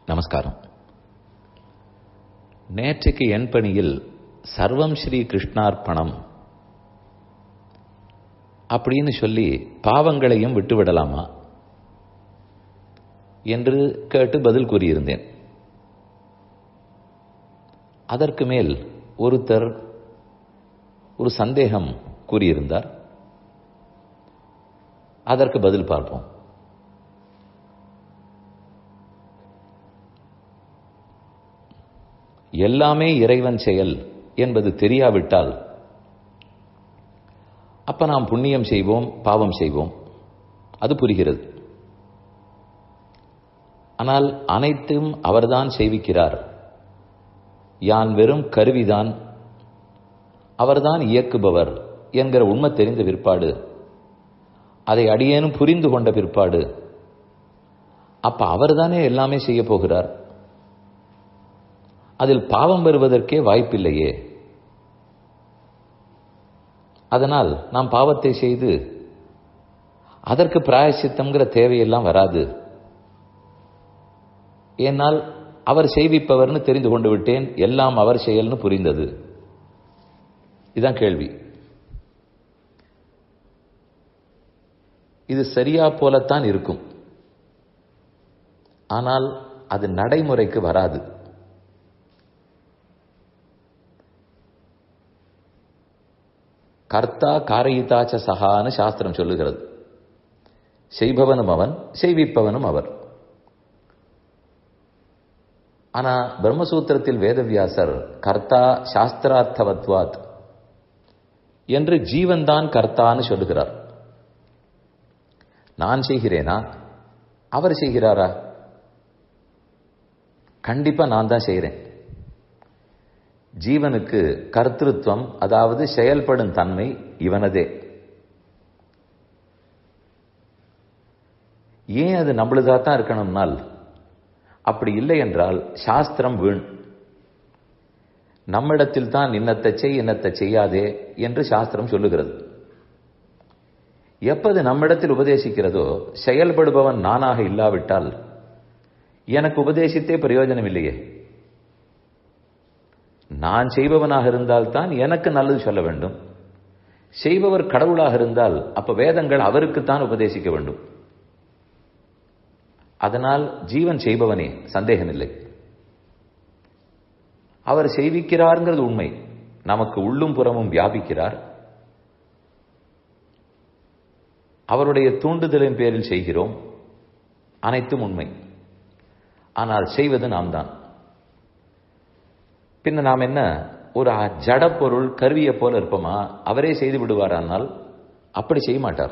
நமஸ்காரம் நேற்றைக்கு என் பணியில் சர்வம் ஸ்ரீ கிருஷ்ணார்ப்பணம் அப்படின்னு சொல்லி பாவங்களையும் விட்டுவிடலாமா என்று கேட்டு பதில் கூறியிருந்தேன் அதற்கு மேல் ஒருத்தர் ஒரு சந்தேகம் கூறியிருந்தார் அதற்கு பதில் பார்ப்போம் எல்லாமே இறைவன் செயல் என்பது தெரியாவிட்டால் அப்ப நாம் புண்ணியம் செய்வோம் பாவம் செய்வோம் அது புரிகிறது ஆனால் அனைத்தும் அவர்தான் செய்விக்கிறார் யான் வெறும் கருவிதான் அவர்தான் இயக்குபவர் என்கிற உண்மை தெரிந்த பிற்பாடு அதை அடியேனும் புரிந்து கொண்ட பிற்பாடு அப்ப அவர்தானே எல்லாமே செய்ய போகிறார் அதில் பாவம் வருவதற்கே வாய்ப்பில்லையே அதனால் நாம் பாவத்தை செய்து அதற்கு பிராயசித்தம்ங்கிற தேவையெல்லாம் வராது ஏனால் அவர் செய்விப்பவர்னு தெரிந்து கொண்டு விட்டேன் எல்லாம் அவர் செயல்னு புரிந்தது இதுதான் கேள்வி இது சரியா போலத்தான் இருக்கும் ஆனால் அது நடைமுறைக்கு வராது கர்த்தா காரயிதாச்ச சகான்னு சாஸ்திரம் சொல்லுகிறது செய்பவனும் அவன் செய்விப்பவனும் அவர் ஆனா பிரம்மசூத்திரத்தில் வேதவியாசர் கர்த்தா சாஸ்திரார்த்தவத்வாத் என்று ஜீவன்தான் கர்த்தான்னு சொல்லுகிறார் நான் செய்கிறேனா அவர் செய்கிறாரா கண்டிப்பா நான் தான் செய்கிறேன் ஜீவனுக்கு கர்த்திருவம் அதாவது செயல்படும் தன்மை இவனதே ஏன் அது நம்மளுதா தான் இருக்கணும்னால் அப்படி இல்லை என்றால் சாஸ்திரம் வீண் நம்மிடத்தில் தான் இன்னத்தை செய் இன்னத்தை செய்யாதே என்று சாஸ்திரம் சொல்லுகிறது எப்பது நம்மிடத்தில் உபதேசிக்கிறதோ செயல்படுபவன் நானாக இல்லாவிட்டால் எனக்கு உபதேசித்தே பிரயோஜனம் இல்லையே நான் செய்பவனாக இருந்தால்தான் எனக்கு நல்லது சொல்ல வேண்டும் செய்பவர் கடவுளாக இருந்தால் அப்ப வேதங்கள் அவருக்குத்தான் உபதேசிக்க வேண்டும் அதனால் ஜீவன் செய்பவனே சந்தேகமில்லை அவர் செய்விக்கிறார்ங்கிறது உண்மை நமக்கு உள்ளும் புறமும் வியாபிக்கிறார் அவருடைய தூண்டுதலின் பேரில் செய்கிறோம் அனைத்தும் உண்மை ஆனால் செய்வது நாம் தான் பின்ன நாம் என்ன ஒரு ஜடப்பொருள் கருவியை போல இருப்போமா அவரே செய்து விடுவாரானால் அப்படி செய்ய மாட்டார்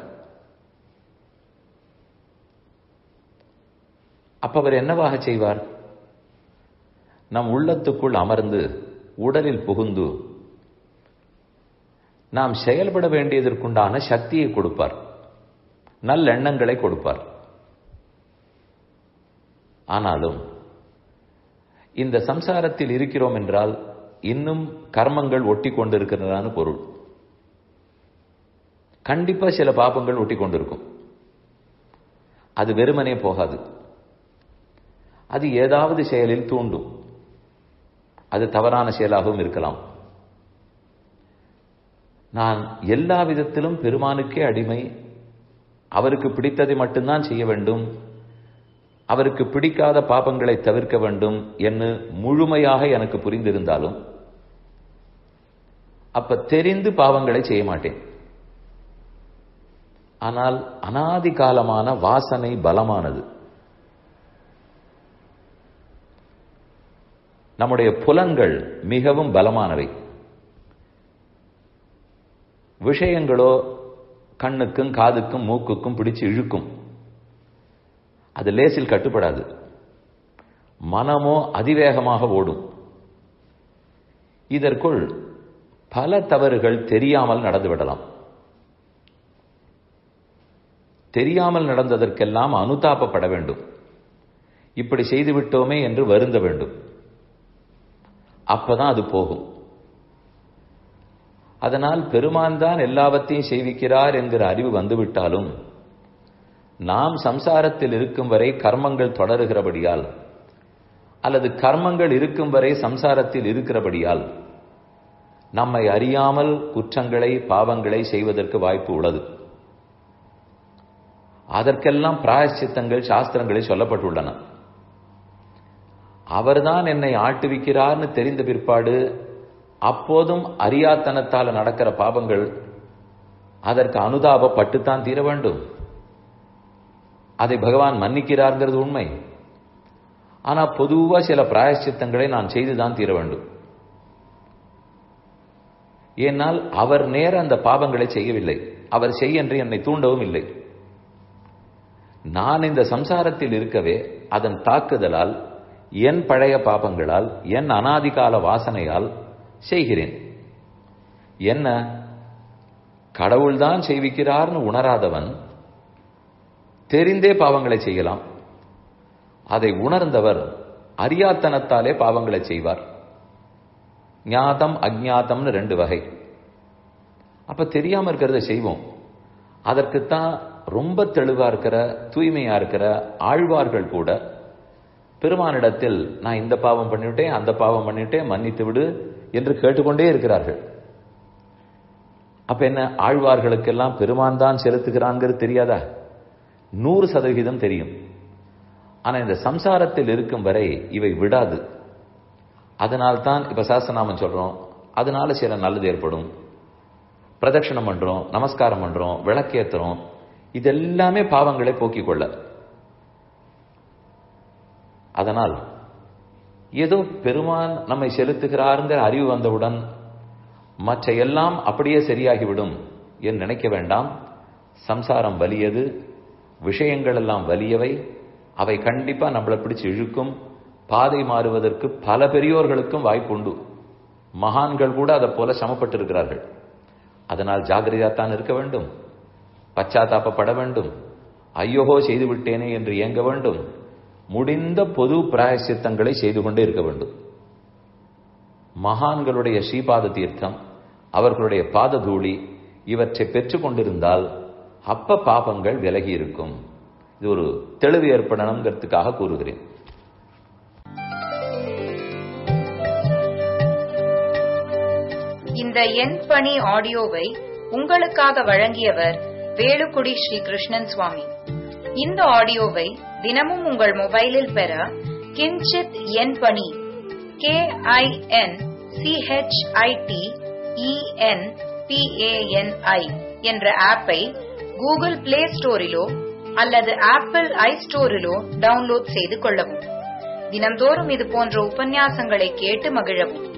அப்ப அவர் என்னவாக செய்வார் நம் உள்ளத்துக்குள் அமர்ந்து உடலில் புகுந்து நாம் செயல்பட வேண்டியதற்குண்டான சக்தியை கொடுப்பார் நல்லெண்ணங்களை கொடுப்பார் ஆனாலும் இந்த சம்சாரத்தில் இருக்கிறோம் என்றால் இன்னும் கர்மங்கள் ஒட்டி கொண்டிருக்கிறதான பொருள் கண்டிப்பா சில பாபங்கள் ஒட்டி கொண்டிருக்கும் அது வெறுமனே போகாது அது ஏதாவது செயலில் தூண்டும் அது தவறான செயலாகவும் இருக்கலாம் நான் எல்லா விதத்திலும் பெருமானுக்கே அடிமை அவருக்கு பிடித்ததை மட்டும்தான் செய்ய வேண்டும் அவருக்கு பிடிக்காத பாபங்களை தவிர்க்க வேண்டும் என்று முழுமையாக எனக்கு புரிந்திருந்தாலும் அப்ப தெரிந்து பாவங்களை செய்ய மாட்டேன் ஆனால் அனாதி காலமான வாசனை பலமானது நம்முடைய புலன்கள் மிகவும் பலமானவை விஷயங்களோ கண்ணுக்கும் காதுக்கும் மூக்குக்கும் பிடிச்சு இழுக்கும் அது லேசில் கட்டுப்படாது மனமோ அதிவேகமாக ஓடும் இதற்குள் பல தவறுகள் தெரியாமல் நடந்துவிடலாம் தெரியாமல் நடந்ததற்கெல்லாம் அனுதாபப்பட வேண்டும் இப்படி செய்துவிட்டோமே என்று வருந்த வேண்டும் அப்பதான் அது போகும் அதனால் பெருமான் தான் எல்லாவற்றையும் செய்விக்கிறார் என்கிற அறிவு வந்துவிட்டாலும் நாம் சம்சாரத்தில் இருக்கும் வரை கர்மங்கள் தொடருகிறபடியால் அல்லது கர்மங்கள் இருக்கும் வரை சம்சாரத்தில் இருக்கிறபடியால் நம்மை அறியாமல் குற்றங்களை பாவங்களை செய்வதற்கு வாய்ப்பு உள்ளது அதற்கெல்லாம் பிராயச்சித்தங்கள் சாஸ்திரங்களில் சொல்லப்பட்டுள்ளன அவர்தான் என்னை ஆட்டுவிக்கிறார்னு தெரிந்த பிற்பாடு அப்போதும் அறியாத்தனத்தால் நடக்கிற பாவங்கள் அதற்கு அனுதாபப்பட்டுத்தான் தீர வேண்டும் அதை பகவான் மன்னிக்கிறார்ங்கிறது உண்மை ஆனா பொதுவா சில பிராயச்சித்தங்களை நான் செய்துதான் தீர வேண்டும் ஏனால் அவர் நேர அந்த பாவங்களை செய்யவில்லை அவர் செய் என்று என்னை தூண்டவும் இல்லை நான் இந்த சம்சாரத்தில் இருக்கவே அதன் தாக்குதலால் என் பழைய பாபங்களால் என் அனாதிகால வாசனையால் செய்கிறேன் என்ன கடவுள்தான் செய்விக்கிறார்னு உணராதவன் தெரிந்தே பாவங்களை செய்யலாம் அதை உணர்ந்தவர் அறியாத்தனத்தாலே பாவங்களை செய்வார் ஞாதம் அஜாத்தம்னு ரெண்டு வகை அப்ப தெரியாம இருக்கிறத செய்வோம் அதற்குத்தான் ரொம்ப தெளிவா இருக்கிற தூய்மையா இருக்கிற ஆழ்வார்கள் கூட பெருமானிடத்தில் நான் இந்த பாவம் பண்ணிவிட்டேன் அந்த பாவம் பண்ணிவிட்டேன் மன்னித்து விடு என்று கேட்டுக்கொண்டே இருக்கிறார்கள் அப்ப என்ன ஆழ்வார்களுக்கெல்லாம் பெருமான் தான் செலுத்துகிறாங்கிறது தெரியாதா நூறு சதவிகிதம் தெரியும் ஆனா இந்த சம்சாரத்தில் இருக்கும் வரை இவை விடாது அதனால்தான் இப்ப சாஸ்திரநாமம் சொல்றோம் அதனால சில நல்லது ஏற்படும் பிரதட்சணம் பண்றோம் நமஸ்காரம் பண்றோம் விளக்கேத்துறோம் இதெல்லாமே பாவங்களை போக்கிக் கொள்ள அதனால் ஏதோ பெருமான் நம்மை செலுத்துகிறாருங்கிற அறிவு வந்தவுடன் மற்ற எல்லாம் அப்படியே சரியாகிவிடும் என்று நினைக்க வேண்டாம் சம்சாரம் வலியது விஷயங்கள் எல்லாம் வலியவை அவை கண்டிப்பா நம்மளை பிடிச்சு இழுக்கும் பாதை மாறுவதற்கு பல பெரியோர்களுக்கும் வாய்ப்புண்டு மகான்கள் கூட அதை போல சமப்பட்டிருக்கிறார்கள் அதனால் ஜாகிரதையாத்தான் இருக்க வேண்டும் பச்சாத்தாப்பப்பட வேண்டும் ஐயோகோ செய்து விட்டேனே என்று இயங்க வேண்டும் முடிந்த பொது பிராயசித்தங்களை செய்து கொண்டே இருக்க வேண்டும் மகான்களுடைய ஸ்ரீபாத தீர்த்தம் அவர்களுடைய பாத தூளி இவற்றை பெற்றுக் கொண்டிருந்தால் அப்ப பாபங்கள் விலகி இருக்கும் இது ஒரு தெளிவு ஏற்படணுங்கிறதுக்காக கூறுகிறேன் இந்த எண் பணி ஆடியோவை உங்களுக்காக வழங்கியவர் வேலுக்குடி ஸ்ரீ கிருஷ்ணன் சுவாமி இந்த ஆடியோவை தினமும் உங்கள் மொபைலில் பெற கிஞ்சித் எண் பணி கே ஐ என் சிஹெச்ஐடி இஎன் பிஏஎன்ஐ என்ற ஆப்பை கூகுள் பிளே ஸ்டோரிலோ அல்லது ஆப்பிள் ஐ ஸ்டோரிலோ டவுன்லோட் செய்து கொள்ளவும் தினம்தோறும் இது போன்ற உபன்யாசங்களை கேட்டு மகிழவும்